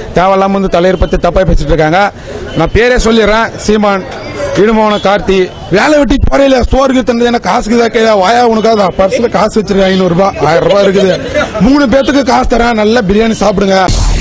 தேவையில்லாம வந்து தலைவர் பத்தி தப்பா பேசிட்டு இருக்காங்க நான் பேரே சொல்லிடுறேன் சீமான் இடுமோன கார்த்தி வேலை வெட்டி போறையில ஸ்டோருக்கு தந்தது என்ன காசுக்கு தான் கேதா வாயா உனக்காக பர்ஸ்ல காசு வச்சிருக்கேன் ஐநூறு ரூபாய் ஆயிரம் ரூபாய் இருக்குது மூணு பேத்துக்கு காசு தரேன் நல்ல பிரியாணி சாப்பிடுங்க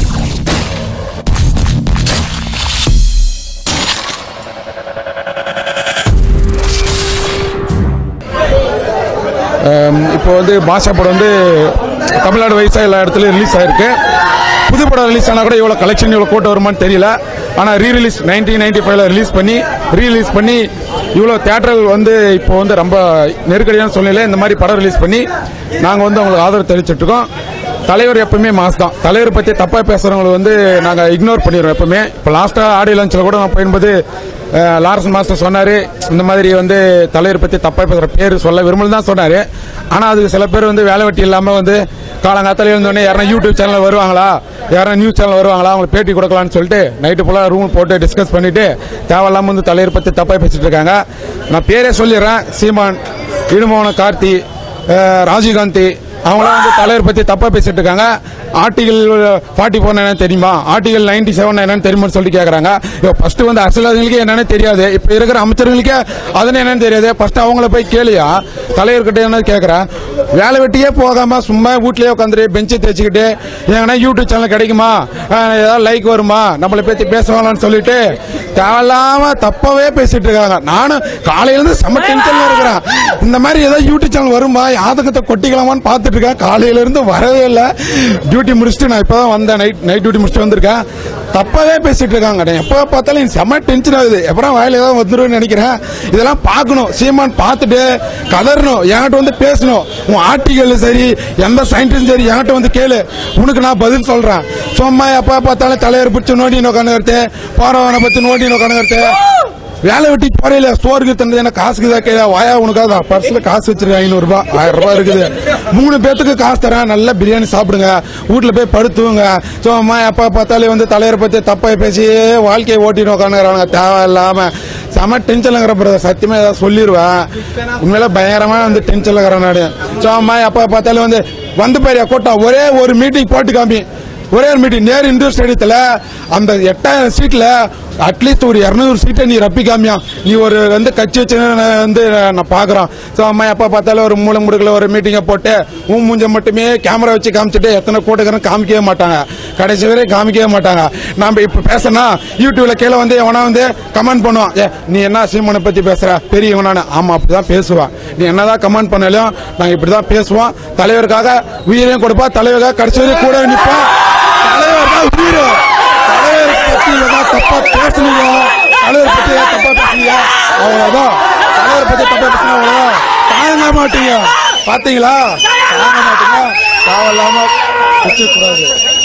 ஆம், இப்போ வந்து பாஷா படம் வந்து தமிழ்நாடு வயசா எல்லா இடத்துலயும் ரிலீஸ் ஆயிருக்கு புது படம் ரிலீஸ் ஆனா கூட இவ்வளவு கலெக்ஷன் இவ்வளவு கூட்டம் வருமான்னு தெரியல ஆனா ரீ ரிலீஸ் நைன்டீன் நைன்டி ஃபைவ்ல ரிலீஸ் பண்ணி ரீ ரிலீஸ் பண்ணி இவ்வளவு தியேட்டர்கள் வந்து இப்போ வந்து ரொம்ப நெருக்கடியான சூழ்நிலை இந்த மாதிரி படம் ரிலீஸ் பண்ணி நாங்க வந்து அவங்களுக்கு ஆதரவு தெரிவிச்சிட்டு இருக்கோம் தலைவர் எப்பவுமே மாஸ் தான் தலைவர் பத்தி தப்பா பேசுறவங்களை வந்து நாங்க இக்னோர் பண்ணிடுறோம் எப்பவுமே இப்போ லாஸ்டா ஆடியோ லான்ச்ல கூட நான் போயிடும்போது அஹ், லாரன்ஸ் மாஸ்டர் சொன்னாரு இந்த மாதிரி வந்து தலைவர் பத்தி தப்பா பேசுற பேர் சொல்ல விரும்பல தான் சொன்னாரு ஆனா அதுக்கு சில பேர் வந்து வேலை வெட்டி இல்லாம வந்து காலங்காத்தால இருந்தோடனே யாரா யூடியூப் சேனல் வருவாங்களா யாரா நியூஸ் சேனல் வருவாங்களா அவங்களுக்கு பேட்டி கொடுக்கலாம்னு சொல்லிட்டு நைட்டு ஃபுல்லா ரூம் போட்டு டிஸ்கஸ் பண்ணிட்டு தேவையில்லாம வந்து தலைவர் பத்தி தப்பா பேசிட்டு இருக்காங்க நான் பேரே சொல்லிடுறேன் சீமான் இடுமோன கார்த்தி அஹ், ராஜீவ்காந்தி அவங்களாம் வந்து தலைவர் பத்தி தப்பா பேசிட்டு இருக்காங்க ஆர்டிகல் ஃபார்ட்டி ஃபோர் என்னன்னு தெரியுமா ஆர்டிகல் நைன்டி செவன் என்னன்னு தெரியுமான்னு சொல்லி கேக்குறாங்க ஃபர்ஸ்ட் வந்து அரசியல்வாதிகளுக்கு என்னன்னு தெரியாது இப்ப இருக்கிற அமைச்சர்களுக்கே அதனை என்னன்னு தெரியாது ஃபர்ஸ்ட் அவங்கள போய் கேளியா தலைவர்கிட்ட என்ன கேக்குறேன் வேலை வெட்டியே போகாம சும்மா வீட்லயே உட்காந்துட்டு பெஞ்சை தேய்ச்சிக்கிட்டு எங்கன்னா யூடியூப் சேனல் கிடைக்குமா அஹ் ஏதாவது லைக் வருமா நம்மளை பத்தி பேசுவாங்களான்னு சொல்லிட்டு தேவையில்லாம தப்பாவே பேசிட்டு இருக்காங்க நானும் காலையில இருந்து செம்ம டென்ஷன்ல இருக்கிறேன் இந்த மாதிரி ஏதாவது யூடியூப் சேனல் வருமா யாதகத்தை கொட்டிக்கலாமான்னு பார்த்துட்டு இருக்கேன் காலையில இருந்து வரவே இல்லை டியூட்டி முடிச்சுட்டு நான் இப்பதான் வந்தேன் நைட் நைட் டியூட்டி முடிச்சுட்டு வந்திருக்கேன் தப்பாவே பேசிட்டு இருக்காங்க நான் எப்ப பார்த்தாலும் எனக்கு செம்ம டென்ஷன் ஆகுது எப்பறம் வாயில ஏதாவது வந்துருன்னு நினைக்கிறேன் இதெல்லாம் பார்க்கணும் சீமான் பார்த்துட்டு கதறணும் என்கிட்ட வந்து பேசணும் உன் ஆர்டிகல் சரி எந்த சயின்டிஸ்டும் சரி என்கிட்ட வந்து கேளு உனக்கு நான் பதில் சொல்றேன் சும்மா எப்ப பார்த்தாலும் தலைவர் பிடிச்சி நோண்டி உட்காந்துக்கிறது போறவனை பத்தி நோண்டி உட்காந்துக்கிறது வேலை வெட்டி போறையில ஸ்டோருக்கு தந்தது என்ன காசுக்கு தான் கேதா வாயா உனக்காக பர்ஸ்ல காசு வச்சிருக்கேன் ஐநூறு ரூபாய் ஆயிரம் ரூபாய் இருக்குது மூணு பேத்துக்கு காசு தரேன் நல்ல பிரியாணி சாப்பிடுங்க வீட்டுல போய் படுத்துவங்க சும்மா எப்ப பார்த்தாலே வந்து தலைவரை பத்தி தப்பா பேசி வாழ்க்கையை ஓட்டிட்டு உட்காந்துக்கிறாங்க தேவையில்லாம செம டென்ஷன்லங்கிற பிரதர் சத்தியமா ஏதாவது சொல்லிடுவேன் உண்மையில பயங்கரமா வந்து டென்ஷன்ல இருக்கிறேன் நாடு சும்மா எப்ப பார்த்தாலும் வந்து வந்து பாரியா கூட்டம் ஒரே ஒரு மீட்டிங் போட்டு காமி ஒரே ஒரு மீட்டிங் நேரு இண்டோர் ஸ்டேடியத்துல அந்த எட்டாயிரம் சீட்ல அட்லீஸ்ட் ஒரு இருநூறு சீட்டை நீ ரப்பிக்காமியா நீ ஒரு வந்து கட்சி வச்சு வந்து நான் பாக்குறோம் ஸோ அம்மா எப்ப பார்த்தாலும் ஒரு மூளை முடுக்கல ஒரு மீட்டிங்கை போட்டு உன் மூஞ்ச மட்டுமே கேமரா வச்சு காமிச்சிட்டு எத்தனை கூட்டக்காரன் காமிக்கவே மாட்டாங்க கடைசி வரை காமிக்கவே மாட்டாங்க நாம இப்ப பேசினா யூடியூப்ல கீழே வந்து எவனா வந்து கமெண்ட் பண்ணுவான் ஏ நீ என்ன சீமனை பத்தி பேசுற பெரியவனானு ஆமா அப்படிதான் பேசுவான் நீ என்னதான் கமெண்ட் பண்ணாலும் நாங்க இப்படிதான் பேசுவோம் தலைவருக்காக உயிரையும் கொடுப்பா தலைவருக்காக கடைசி வரை கூட நிற்போம் தலைவர் தான் உயிர் தலைவர் பத்தி ஏதாவது தப்பா பேசுனீங்க தலைவர் பத்தி ஏதாவது தப்பா பேசுனீங்க அவ்வளவுதான் தலைவர் பத்தி தப்பா பேசுனா அவ்வளவுதான் தாங்க மாட்டீங்க பாத்தீங்களா தாங்க மாட்டீங்க தேவையில்லாம வச்சுக்கூடாது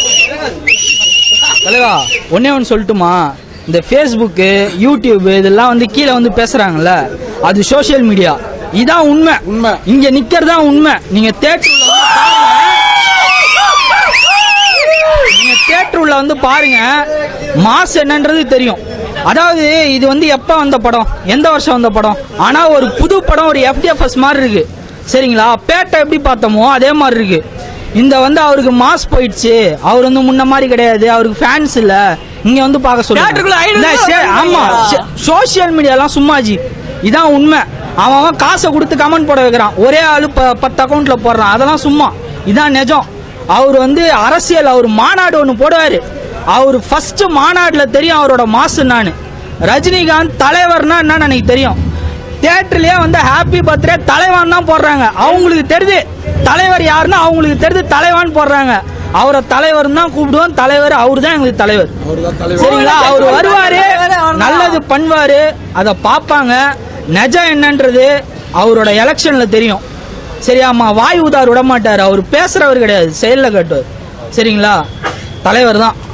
தலைவா ஒன்னே ஒன்று சொல்லட்டுமா இந்த ஃபேஸ்புக்கு யூடியூப் இதெல்லாம் வந்து கீழே வந்து பேசுறாங்கல்ல அது சோஷியல் மீடியா இதான் உண்மை உண்மை. இங்க நிக்கிறதா உண்மை நீங்க தேட்டர் நீங்க தேட்டர் உள்ள வந்து பாருங்க மாஸ் என்னன்றது தெரியும் அதாவது இது வந்து எப்ப வந்த படம் எந்த வருஷம் வந்த படம் ஆனா ஒரு புது படம் ஒரு எஃப்டிஎஃப்எஸ் மாதிரி இருக்கு சரிங்களா பேட்டை எப்படி பார்த்தோமோ அதே மாதிரி இருக்கு இந்த வந்து அவருக்கு மாஸ் போயிடுச்சு அவர் வந்து முன்ன மாதிரி கிடையாது அவருக்கு ஃபேன்ஸ் இல்ல இங்க வந்து பார்க்க Theaterக்குள்ள ஐநூறு சொல்லுங்க பேர் சே- ஆமா சோசியல் மீடியாலாம் சும்மாஜி இதான் உண்மை அவன் அவன் காசை கொடுத்து கமெண்ட் போட வைக்கிறான் ஒரே ஆளு ப- பத்து அக்கௌண்ட்ல போடுறான் அதெல்லாம் சும்மா இதான் நிஜம் அவர் வந்து அரசியல் அவர் மாநாடு ஒன்று போடுவாரு அவர் ஃபர்ஸ்ட் மாநாடுல தெரியும் அவரோட மாசு நான் ரஜினிகாந்த் தலைவர்னா என்னன்னு எனக்கு தெரியும் தியேட்டர்லயே வந்து ஹாப்பி பர்த்டே தலைவான் தான் போடுறாங்க அவங்களுக்கு தெரியுது தலைவர் யாருன்னா அவங்களுக்கு தெரியுது தலைவான் போடுறாங்க அவரை தலைவர் தான் கூப்பிடுவோம் தலைவர் அவரு தான் எங்களுக்கு தலைவர் சரிங்களா அவர் வருவாரு நல்லது பண்ணுவாரு அதை பார்ப்பாங்க நிஜம் என்னன்றது அவரோட எலெக்ஷன்ல தெரியும் சரியாம்மா வாய் ஊதார் விட மாட்டாரு அவர் பேசுறவர் கிடையாது செயல்ல கட்டுவார் சரிங்களா தலைவர் தான்